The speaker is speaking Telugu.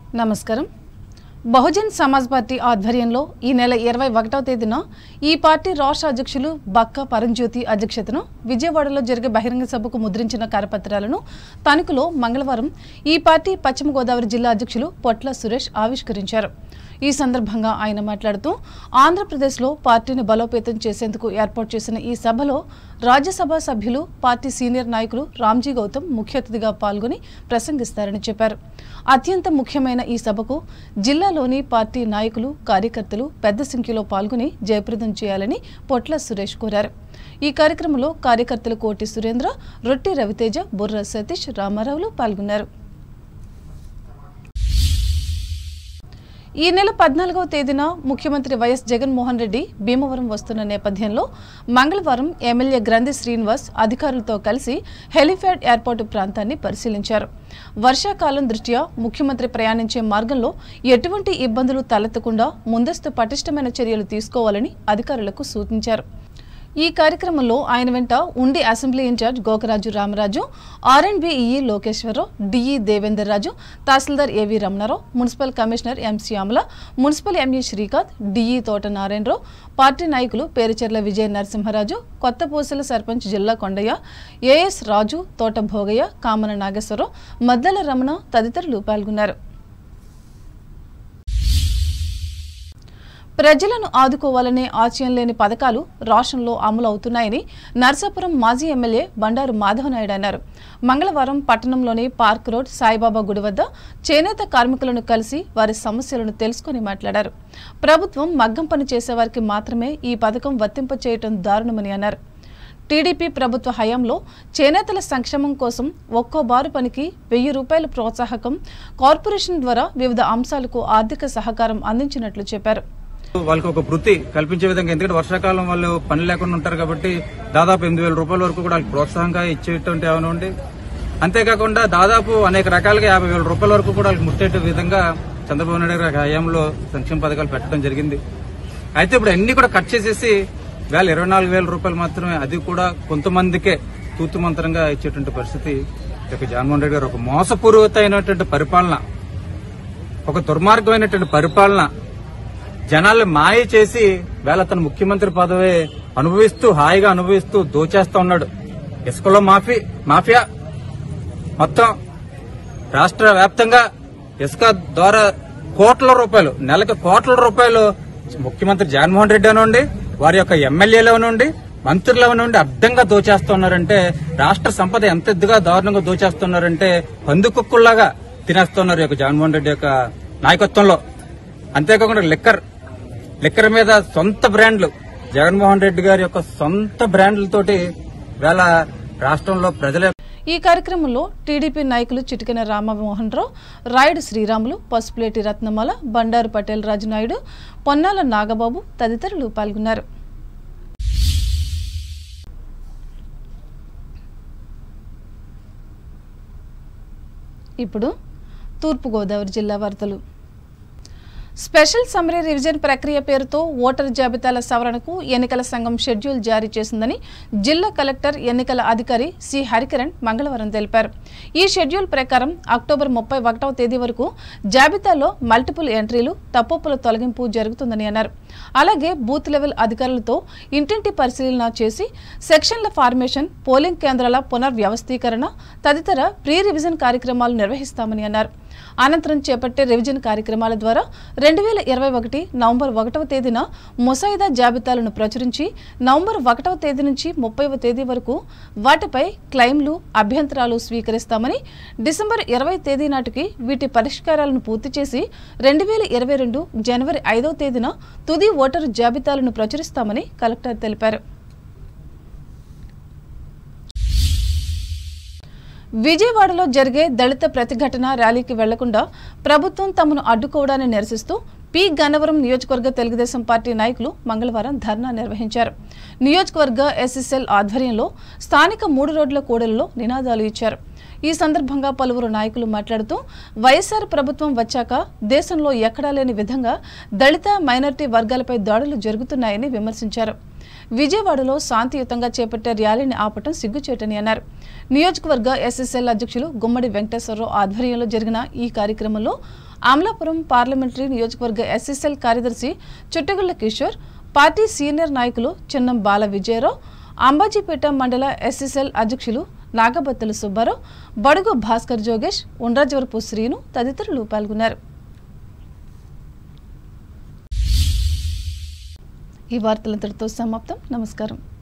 నమస్కారం బహుజన్ సమాజ్ పార్టీ ఆధ్వర్యంలో ఈ నెల ఇరవై ఒకటవ తేదీన ఈ పార్టీ రాష్ట్ర అధ్యక్షులు బక్క పరంజ్యోతి అధ్యక్షతను విజయవాడలో జరిగే బహిరంగ సభకు ముద్రించిన కరపత్రాలను తణుకులో మంగళవారం ఈ పార్టీ పశ్చిమ గోదావరి జిల్లా అధ్యక్షులు పొట్ల సురేష్ ఆవిష్కరించారు ఈ సందర్భంగా ఆయన మాట్లాడుతూ ఆంధ్రప్రదేశ్లో పార్టీని బలోపేతం చేసేందుకు ఏర్పాటు చేసిన ఈ సభలో రాజ్యసభ సభ్యులు పార్టీ సీనియర్ నాయకులు రామ్జీ గౌతమ్ ముఖ్య అతిథిగా పాల్గొని ప్రసంగిస్తారని చెప్పారు అత్యంత ముఖ్యమైన ఈ సభకు జిల్లాలోని పార్టీ నాయకులు కార్యకర్తలు పెద్ద సంఖ్యలో పాల్గొని జయప్రదం చేయాలని పొట్ల సురేష్ కోరారు ఈ కార్యక్రమంలో కార్యకర్తలు కోటి సురేంద్ర రొట్టి రవితేజ బుర్ర సతీష్ రామారావులు పాల్గొన్నారు ఈ నెల పద్నాలుగవ తేదీన ముఖ్యమంత్రి వైఎస్ జగన్మోహన్ రెడ్డి భీమవరం వస్తున్న నేపథ్యంలో మంగళవారం ఎమ్మెల్యే గ్రంథి శ్రీనివాస్ అధికారులతో కలిసి హెలిప్యాడ్ ఎయిర్పోర్టు ప్రాంతాన్ని పరిశీలించారు వర్షాకాలం దృష్ట్యా ముఖ్యమంత్రి ప్రయాణించే మార్గంలో ఎటువంటి ఇబ్బందులు తలెత్తకుండా ముందస్తు పటిష్టమైన చర్యలు తీసుకోవాలని అధికారులకు సూచించారు ఈ కార్యక్రమంలో ఆయన వెంట ఉండి assembly in charge Gokaraju Ramaraju R and B E E Lokeshwararao D E Devender Raju తహసీల్దార్ A V Ramanarao municipal commissioner M Shyamala municipal M E Srikanth D E Thota Narayanarao party నాయకులు పేరుచెర్ల విజయ నరసింహరాజు కొత్తపూసల సర్పంచ్ జిల్లా కొండయ్య ఏఎస్ రాజు తోట భోగయ్య కామన నాగేశ్వరరావు మద్దల రమణ తదితరులు పాల్గొన్నారు ప్రజలను ఆదుకోవాలనే ఆశయం లేని పథకాలు రాష్ట్రంలో అమలు అవుతున్నాయని నర్సాపురం మాజీ ఎమ్మెల్యే బండారు మాధవనాయుడు అన్నారు మంగళవారం పట్టణంలోని పార్క్ రోడ్ సాయిబాబా గుడి వద్ద చేనేత కార్మికులను కలిసి వారి సమస్యలను తెలుసుకుని మాట్లాడారు ప్రభుత్వం మగ్గం పని చేసేవారికి మాత్రమే ఈ పథకం వర్తింపచేయటం దారుణమని అన్నారు టీడీపీ ప్రభుత్వ హయాంలో చేనేతల సంక్షేమం కోసం ఒక్కో బారు పనికి వెయ్యి రూపాయల ప్రోత్సాహకం కార్పొరేషన్ ద్వారా వివిధ అంశాలకు ఆర్థిక సహకారం అందించినట్లు చెప్పారు వాళ్ళకి ఒక వృత్తి కల్పించే విధంగా ఎందుకంటే వర్షాకాలం వాళ్ళు పని లేకుండా ఉంటారు కాబట్టి దాదాపు ఎనిమిది వేల రూపాయల వరకు కూడా వాళ్ళకి ప్రోత్సాహంగా ఇచ్చేటువంటి ఏమైనా ఉండి అంతేకాకుండా దాదాపు అనేక రకాలుగా యాభై వేల రూపాయల వరకు కూడా వాళ్ళకి ముట్టేట విధంగా చంద్రబాబు నాయుడు గారి హయాంలో సంక్షేమ పథకాలు పెట్టడం జరిగింది అయితే ఇప్పుడు అన్ని కూడా కట్ చేసేసి వేల ఇరవై నాలుగు వేల రూపాయలు మాత్రమే అది కూడా కొంతమందికే తూతు మంత్రంగా ఇచ్చేటువంటి పరిస్థితి ఈ యొక్క జగన్మోహన్ రెడ్డి గారు ఒక మోసపూరితమైనటువంటి పరిపాలన ఒక దుర్మార్గమైనటువంటి పరిపాలన జనాల్ని మాయ చేసి వేళ తన ముఖ్యమంత్రి పదవి అనుభవిస్తూ హాయిగా అనుభవిస్తూ దోచేస్తా ఉన్నాడు ఇసుకలో మాఫీ మాఫియా మొత్తం రాష్ట్ర వ్యాప్తంగా ఇసుక ద్వారా కోట్ల రూపాయలు నెలకు కోట్ల రూపాయలు ముఖ్యమంత్రి జగన్మోహన్ రెడ్డి అనండి వారి యొక్క ఎమ్మెల్యేలు అవనండి మంత్రులు అవనండి అడ్డంగా దోచేస్తున్నారంటే రాష్ట్ర సంపద ఎంత ఎద్దుగా దారుణంగా దోచేస్తున్నారంటే పందుకుక్కుల్లాగా తినేస్తున్నారు ఈ యొక్క జగన్మోహన్ రెడ్డి యొక్క నాయకత్వంలో అంతేకాకుండా లిక్కర్ లిక్కర్ మీద సొంత బ్రాండ్లు జగన్మోహన్ రెడ్డి గారి యొక్క సొంత బ్రాండ్లతోటి వేళ రాష్ట్రంలో ప్రజల ఈ కార్యక్రమంలో టీడీపీ నాయకులు చిటికెన రామమోహన్ రావు రాయుడు శ్రీరాములు పసుపులేటి రత్నమాల బండారు పటేల్ రాజు నాయుడు పొన్నాల నాగబాబు తదితరులు పాల్గొన్నారు ఇప్పుడు తూర్పుగోదావరి జిల్లా వార్తలు స్పెషల్ సమ్మరీ రివిజన్ ప్రక్రియ పేరుతో ఓటర్ జాబితాల సవరణకు ఎన్నికల సంఘం షెడ్యూల్ జారీ చేసిందని జిల్లా కలెక్టర్ ఎన్నికల అధికారి సి హరికిరణ్ మంగళవారం తెలిపారు ఈ షెడ్యూల్ ప్రకారం అక్టోబర్ ముప్పై ఒకటవ తేదీ వరకు జాబితాలో మల్టిపుల్ ఎంట్రీలు తప్పుల తొలగింపు జరుగుతుందని అన్నారు అలాగే బూత్ లెవెల్ అధికారులతో ఇంటింటి పరిశీలన చేసి సెక్షన్ల ఫార్మేషన్ పోలింగ్ కేంద్రాల పునర్వ్యవస్థీకరణ తదితర ప్రీ రివిజన్ కార్యక్రమాలు నిర్వహిస్తామని అన్నారు అనంతరం చేపట్టే రివిజన్ కార్యక్రమాల ద్వారా రెండు వేల ఇరవై ఒకటి నవంబర్ ఒకటవ తేదీన ముసాయిదా జాబితాలను ప్రచురించి నవంబర్ ఒకటవ తేదీ నుంచి ముప్పైవ తేదీ వరకు వాటిపై క్లెయిమ్లు అభ్యంతరాలు స్వీకరిస్తామని డిసెంబర్ ఇరవై తేదీ నాటికి వీటి పరిష్కారాలను పూర్తి చేసి రెండు వేల ఇరవై రెండు జనవరి ఐదవ తేదీన తుది ఓటరు జాబితాలను ప్రచురిస్తామని కలెక్టర్ తెలిపారు విజయవాడలో జరిగే దళిత ప్రతిఘటన ర్యాలీకి వెళ్లకుండా ప్రభుత్వం తమను అడ్డుకోవడాన్ని నిరసిస్తూ పి గన్నవరం నియోజకవర్గ తెలుగుదేశం పార్టీ నాయకులు మంగళవారం ధర్నా నిర్వహించారు నియోజకవర్గ ఎస్ఎస్ఎల్ ఆధ్వర్యంలో స్థానిక మూడు రోడ్ల కూడలిలో నినాదాలు ఇచ్చారు ఈ సందర్భంగా పలువురు నాయకులు మాట్లాడుతూ వైఎస్ఆర్ ప్రభుత్వం వచ్చాక దేశంలో ఎక్కడా లేని విధంగా దళిత మైనారిటీ వర్గాలపై దాడులు జరుగుతున్నాయని విమర్శించారు విజయవాడలో శాంతియుతంగా చేపట్టే ర్యాలీని ఆపటం సిగ్గుచేటని అన్నారు నియోజకవర్గ ఎస్ఎస్ఎల్ అధ్యక్షులు గుమ్మడి వెంకటేశ్వరరావు ఆధ్వర్యంలో జరిగిన ఈ కార్యక్రమంలో అమలాపురం పార్లమెంటరీ నియోజకవర్గ ఎస్ఎస్ఎల్ కార్యదర్శి చుట్టగుళ్ల కిషోర్ పార్టీ సీనియర్ నాయకులు చిన్నం బాల విజయరావు అంబాజీపేట మండల ఎస్ఎస్ఎల్ అధ్యక్షులు నాగబత్తల సుబ్బారావు బడుగు భాస్కర్ జోగేష్ ఉండ్రాజవరపు శ్రీను తదితరులు పాల్గొన్నారు ఈ వార్తలంతటితో సమాప్తం నమస్కారం